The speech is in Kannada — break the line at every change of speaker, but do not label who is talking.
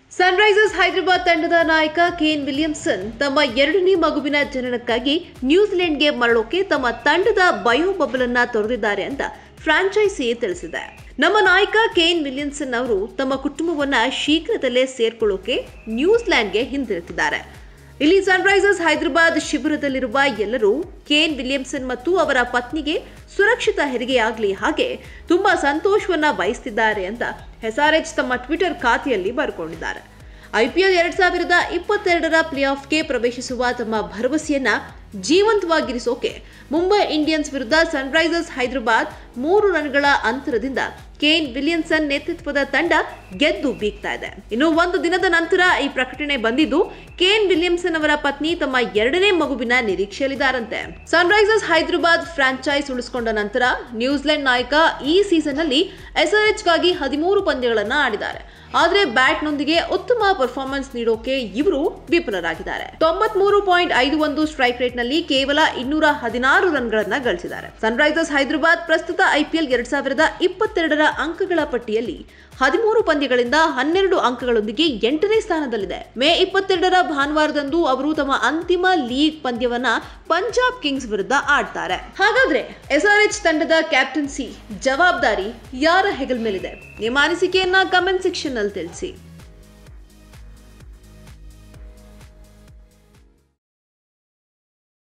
ಸನ್ರೈಸರ್ಸ್ ಹೈದರಾಬಾದ್ ತಂಡದ ನಾಯಕ ಕೇನ್ ವಿಲಿಯಮ್ಸನ್ ತಮ್ಮ ಎರಡನೇ ಮಗುವಿನ ಜನನಕ್ಕಾಗಿ ನ್ಯೂಜಿಲೆಂಡ್ಗೆ ಮರಳೋಕೆ ತಮ್ಮ ತಂಡದ ಬಯೋ ಬಬಲ್ ಅನ್ನ ತೊರೆದಿದ್ದಾರೆ ಅಂತ ಫ್ರಾಂಚೈಸಿ ತಿಳಿಸಿದೆ ನಮ್ಮ ನಾಯಕ ಕೇನ್ ವಿಲಿಯಮ್ಸನ್ ಅವರು ತಮ್ಮ ಕುಟುಂಬವನ್ನ ಶೀಘ್ರದಲ್ಲೇ ಸೇರ್ಕೊಳ್ಳೋಕೆ ನ್ಯೂಜಿಲೆಂಡ್ಗೆ ಹಿಂದಿರುಗಿದ್ದಾರೆ ಇಲ್ಲಿ ಸನ್ರೈಸರ್ಸ್ ಹೈದರಾಬಾದ್ ಶಿಬಿರದಲ್ಲಿರುವ ಎಲ್ಲರೂ ಕೇನ್ ವಿಲಿಯಮ್ಸನ್ ಮತ್ತು ಅವರ ಪತ್ನಿಗೆ ಸುರಕ್ಷಿತ ಹೆರಿಗೆಯಾಗಲಿ ಹಾಗೆ ತುಂಬಾ ಸಂತೋಷವನ್ನ ಬಯಸ್ತಿದ್ದಾರೆ ಅಂತ ಎಸ್ಆರ್ಎಚ್ ತಮ್ಮ ಟ್ವಿಟರ್ ಖಾತೆಯಲ್ಲಿ ಬರ್ಕೊಂಡಿದ್ದಾರೆ ಐಪಿಎಲ್ ಎರಡ್ ಸಾವಿರದ ಇಪ್ಪತ್ತೆರಡರ ಪ್ಲೇ ಆಫ್ಗೆ ಪ್ರವೇಶಿಸುವ ತಮ್ಮ ಭರವಸೆಯನ್ನ ಜೀವಂತವಾಗಿರಿಸೋಕೆ ಮುಂಬೈ ಇಂಡಿಯನ್ಸ್ ವಿರುದ್ಧ ಸನ್ರೈಸರ್ಸ್ ಹೈದರಾಬಾದ್ ಮೂರು ರನ್ಗಳ ಅಂತರದಿಂದ ಕೇನ್ ವಿಲಿಯನ್ಸನ್ ನೇತೃತ್ವದ ತಂಡ ಗೆದ್ದು ಬೀಗ್ತಾ ಇದೆ ಇನ್ನು ಒಂದು ದಿನದ ನಂತರ ಈ ಪ್ರಕಟಣೆ ಬಂದಿದ್ದು ಕೇನ್ ವಿಲಿಯಮ್ಸನ್ ಅವರ ಪತ್ನಿ ತಮ್ಮ ಎರಡನೇ ಮಗುವಿನ ನಿರೀಕ್ಷೆಯಲ್ಲಿದ್ದಾರಂತೆ ಸನ್ರೈಸರ್ಸ್ ಹೈದರಾಬಾದ್ ಫ್ರಾಂಚೈಸ್ ಉಳಿಸಿಕೊಂಡ ನಂತರ ನ್ಯೂಜಿಲೆಂಡ್ ನಾಯಕ ಈ ಸೀಸನ್ ನಲ್ಲಿ ಎಸ್ಆರ್ಎಚ್ಗಾಗಿ ಹದಿಮೂರು ಪಂದ್ಯಗಳನ್ನ ಆಡಿದ್ದಾರೆ ಆದ್ರೆ ಬ್ಯಾಟ್ನೊಂದಿಗೆ ಉತ್ತಮ ಪರ್ಫಾರ್ಮೆನ್ಸ್ ನೀಡೋಕೆ ಇವರು ವಿಫಲರಾಗಿದ್ದಾರೆ ತೊಂಬತ್ಮೂರು ಪಾಯಿಂಟ್ ಐದು ಒಂದು ಸ್ಟ್ರೈಕ್ ರೇಟ್ ನಲ್ಲಿ ಕೇವಲ ಇನ್ನೂರ ಹದಿನಾರು ರನ್ಗಳನ್ನ ಗಳಿಸಿದ್ದಾರೆ ಸನ್ರೈಸರ್ಸ್ ಹೈದರಾಬಾದ್ ಪ್ರಸ್ತುತ ಐಪಿಎಲ್ ಎರಡ್ ಸಾವಿರದ ಇಪ್ಪತ್ತೆರಡರ ಅಂಕಗಳ ಪಟ್ಟಿಯಲ್ಲಿ ಹದಿಮೂರು ಪಂದ್ಯಗಳಿಂದ ಹನ್ನೆರಡು ಅಂಕಗಳೊಂದಿಗೆ ಎಂಟನೇ ಸ್ಥಾನದಲ್ಲಿದೆ ಮೇ ಇಪ್ಪತ್ತೆರಡರ ಭಾನುವಾರದಂದು ಅವರು ತಮ್ಮ ಅಂತಿಮ ಲೀಗ್ ಪಂದ್ಯವನ್ನ ಪಂಜಾಬ್ ಕಿಂಗ್ಸ್ ವಿರುದ್ಧ ಆಡ್ತಾರೆ ಹಾಗಾದ್ರೆ ಎಸ್ಆರ್ಎಚ್ ತಂಡದ ಕ್ಯಾಪ್ಟನ್ಸಿ ಜವಾಬ್ದಾರಿ ಯಾರ ಹೆಗಲ್ ಮೇಲಿದೆ ನಿಮ್ಮ ಅನಿಸಿಕೆಯನ್ನ ಕಮೆಂಟ್ ಸೆಕ್ಷನ್ ನಲ್ಲಿ ತಿಳಿಸಿ